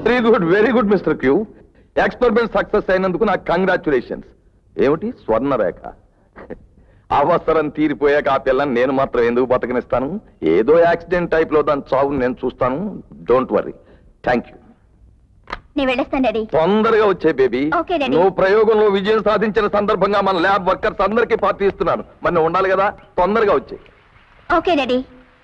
Very good very good mister Q experiment success అయినందుకు నాకు congratulations ఏమిటి స్వర్ణరేఖ అవసరం తీరిపోయాక ఆ పిల్లని నేను మాత్రం ఎందుకు బతకనిస్తాను ఏదో యాక్సిడెంట్ టైప్ లో దాని చావుని నేను చూస్తాను డోంట్ వర్రీ థ్యాంక్ యూ నేను వెళ్ళేస్తాను డాడీ తొందరగా వచ్చే బేబీ Okay, Daddy. నువ్వు ప్రయోగంలో విజయం సాధించిన సందర్భంగా మన ల్యాబ్ వర్కర్స్ అందరికీ పార్టీ ఇస్తున్నాను మరి నువ్వు ఉండాలి కదా తొందరగా వచ్చే okay daddy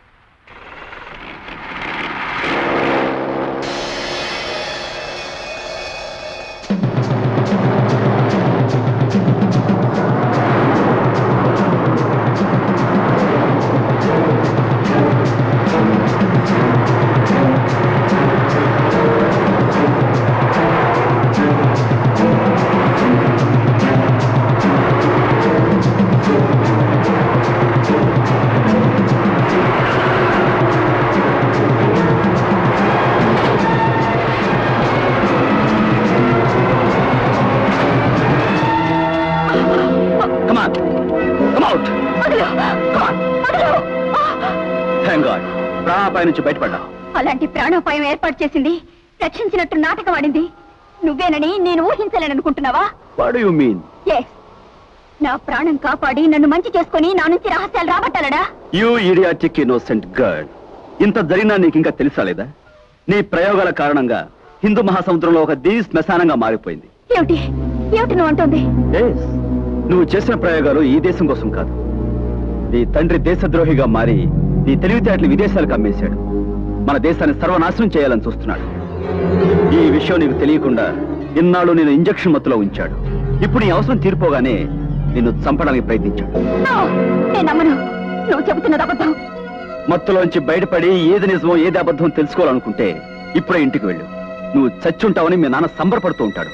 Come on. Come out. Come on. Thank God. ప్రాణాపాయ నుంచి బయటపడ్డా అలాంటి ప్రాణోపాయం ఏర్పాటు చేసింది రక్షించినట్టు నాటకం ఆడింది నువ్వేనని నేను ఊహించలేననుకుంటున్నావా వాట్ యు మీన్ ఎస్ నా ప్రాణం కాపాడి నన్ను మంచి చేసుకుని నా నుంచి రహస్యాలు రాబట్టాలడా యూ ఇడియాటిక్ ఇన్నోసెంట్ గర్ల్ ఇంత జరిగినా నీకు ఇంకా తెలుసా లేదా నీ ప్రయోగాల కారణంగా హిందూ మహాసముద్రంలో ఒక దీ శ్మశానంగా మారిపోయింది ఏమిటి ఏమిటి నువ్వు అంటుంది Yes. నువ్వు చేసిన ప్రయోగాలు ఈ దేశం కోసం కాదు నీ తండ్రి దేశద్రోహిగా మారి నీ తెలివితేటలు విదేశాలకు అమ్మేశాడు మన దేశాన్ని సర్వనాశనం చేయాలని చూస్తున్నాడు ఈ విషయం నీకు తెలియకుండా ఇన్నాళ్ళు నేను ఇంజక్షన్ మత్తులో ఉంచాడు ఇప్పుడు నీ అవసరం తీరిపోగానే నిన్ను చంపడానికి ప్రయత్నించాడు No! నేను నమ్మను నువ్వు చెబుతున్నది అబద్ధం మత్తులోంచి బయటపడి ఏది నిజమో ఏది అబద్ధం తెలుసుకోవాలనుకుంటే ఇప్పుడే ఇంటికి వెళ్ళు నువ్వు చచ్చుంటావని మీ నాన్న సంబరపడుతూ ఉంటాడు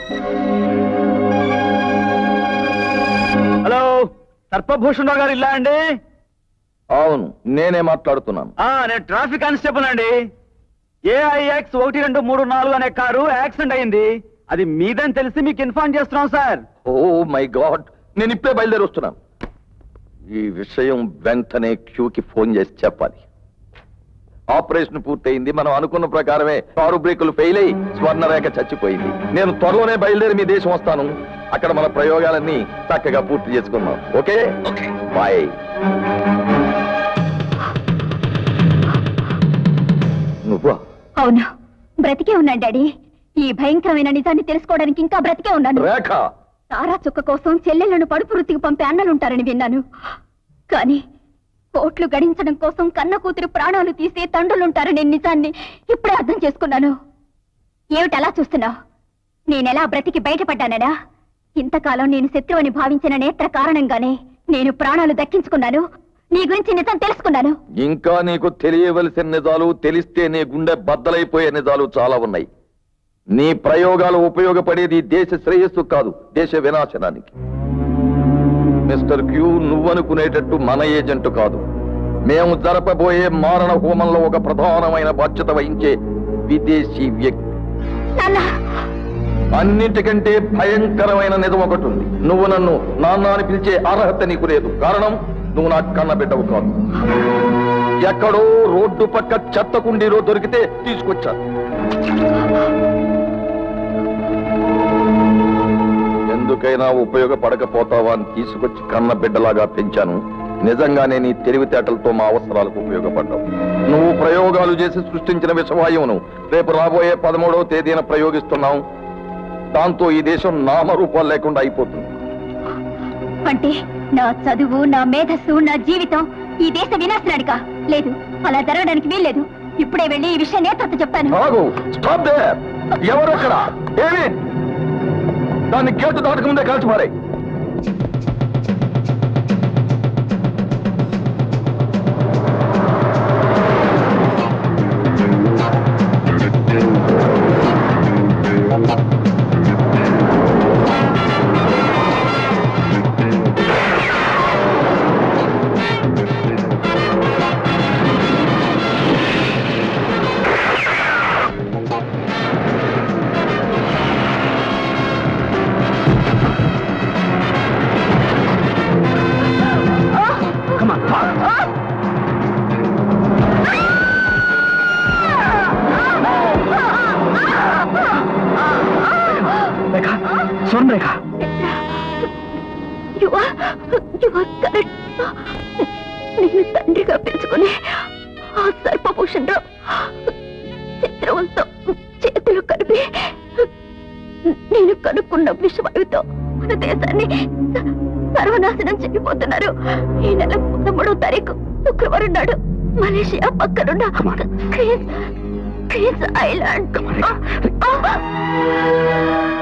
హలో సర్పభూషణ్ రావు గారు ఇల్లా అండి అవును నేనే మాట్లాడుతున్నాను ఆ, నేను ట్రాఫిక్ కానిస్టేబుల్ అండి ఏఐఎక్స్ ఒకటి రెండు మూడు నాలుగు అనే కారు యాక్సిడెంట్ అయింది అది మీదని తెలిసి మీకు ఇన్ఫార్మ్ చేస్తున్నాం సార్ ఓ మై గాడ్ నేను ఇప్పుడే బయలుదేరి వస్తున్నాను ఈ విషయం వెంటనే క్యూకి ఫోన్ చేసి చెప్పాలి ఆపరేషన్ పూర్తయింది మనం అనుకున్న ప్రకారమే కారు బ్రేకులు ఫెయిల్ అయి స్వర్ణరేఖ చచ్చిపోయింది నేను త్వరలోనే బయలుదేరి మీ దేశం వస్తాను అక్కడ మన ప్రయోగాలన్నీ చక్కగా పూర్తి చేసుకుందాం ఓకే ఓకే బాయ్ నువ్వా అవును బ్రతికే ఉన్నాను డాడీ ఈ భయంకరమైన నిజాన్ని తెలుసుకోవడానికి ఇంకా బ్రతికే ఉన్నాను రేఖ తారా చుక్క కోసం చెల్లెళ్లను పడుపు వృత్తికి పంపే అన్నలుంటారని విన్నాను కానీ కోట్లు గడించడం కోసం కన్న కూతురు ప్రాణాలు తీసే తండ్రులుంటారనే నిజాన్ని ఇప్పుడే అర్థం చేసుకున్నాను ఏమిటి అలా చూస్తున్నావు నేనెలా బ్రతికి బయటపడ్డానడా ఇంతకాలం నేను శత్రువని భావించిన నేత్ర కారణంగానే నేను ప్రాణాలు దక్కించుకున్నాను నీ గురించి నిజం తెలుసుకున్నాను ఇంకా నీకు తెలియవలసిన నిజాలు తెలిస్తే నీ గుండె బద్దలైపోయే నిజాలు చాలా ఉన్నాయి నీ ప్రయోగాలు ఉపయోగపడేది దేశ శ్రేయస్సు కాదు దేశ వినాశనానికి మిస్టర్ క్యూ నువ్వనుకునేటట్టు మన ఏజెంట్ కాదు మేము జరపబోయే మారణ హోమంలో ఒక ప్రధానమైన బాధ్యత వహించే విదేశీ వ్యక్తి నాన్న అన్నింటికంటే భయంకరమైన నిజం ఒకటి ఉంది నువ్వు నన్ను నాన్న అని పిలిచే అర్హత నీకు లేదు కారణం నువ్వు నా కన్న బిడ్డవు కాదు ఎక్కడో రోడ్డు పక్క చెత్త కుండీలో దొరికితే తీసుకొచ్చాను ఎందుకైనా ఉపయోగపడకపోతావా అని తీసుకొచ్చి కన్న బిడ్డలాగా పెంచాను నిజంగానే నీ తెలివితేటలతో మా అవసరాలకు ఉపయోగపడ్డావు నువ్వు ప్రయోగాలు చేసి సృష్టించిన విషవాయువును రేపు రాబోయే పదమూడవ తేదీన ప్రయోగిస్తున్నాం దాంతో ఈ దేశం నామరూపాలు లేకుండా అయిపోతుంది అంటే నా చదువు నా మేధస్సు నా జీవితం ఈ దేశ వినాశనానికా లేదు అలా జరగడానికి వీల్లేదు ఇప్పుడే వెళ్ళి ఈ విషయం నేతృత్వ చెప్తాను ఆగు స్టాప్ దేర్ ఎవరు అక్కడ ఏమి దాన్ని గేటు దాటకముందే కాల్చి మారాయి Swarnarekha You are, you are correct. నేను తండ్రిగా పెంచుకుని ఆ సర్పభూషణరావు శత్రువులతో చేతులు కలిపి నేను కనుక్కున్న విషవాయువుతో మన దేశాన్ని సర్వనాశనం చేయబోతున్నారు ఈ నెల పదమూడవ తారీఖు శుక్రవారం నాడు మలేషియా పక్కనున్న క్రీస్ క్రీస్ ఐలాండ్ Come on, Rekha.